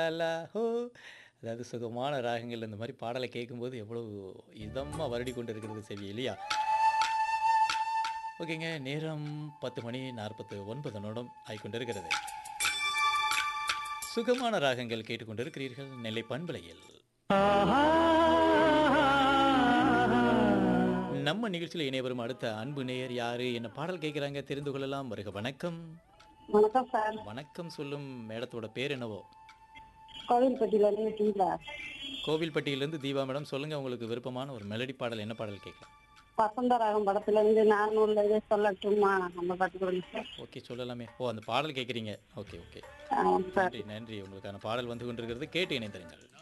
லா ஹோ அதாவது சுகமான ராகங்கள் இந்த மாதிரி பாடலை கேட்கும்போது எவ்வளவு இதமாக வருடி கொண்டு இருக்கிறது செவி இல்லையா ஓகேங்க நேரம் பத்து மணி நாற்பத்து ஒன்பது நிமிடம் ஆகிக்கொண்டிருக்கிறது சுகமான ராகங்கள் கேட்டுக்கொண்டிருக்கிறீர்கள் நெல்லை பண்பலையில் நம்ம நிகழ்ச்சியில் இணைய வரும் அடுத்த அன்பு நேயர் யாரு என்ன பாடல் கேட்குறாங்க தெரிந்து கொள்ளலாம் வருக வணக்கம் வணக்கம் சார் வணக்கம் சொல்லும் மேடத்தோட பேர் என்னவோ கோவில்பட்டியில இருந்து டீலா கோவில்பட்டியிலேருந்து தீபா மேடம் சொல்லுங்க உங்களுக்கு விருப்பமான ஒரு மெலடி பாடல் என்ன பாடல் கேட்கலாம் வசந்தராகம் படத்துல இருந்து நான் உள்ளதே சொல்லட்டுமா நம்ம பாட்டு கொடுங்க சார் ஓகே சொல்லலாமே ஓ அந்த பாடல் கேட்குறீங்க ஓகே ஓகே ஆமாம் சார் நன்றி நன்றி உங்களுக்கான பாடல் வந்து கொண்டிருக்கிறது கேட்டு இணைந்திருங்கள்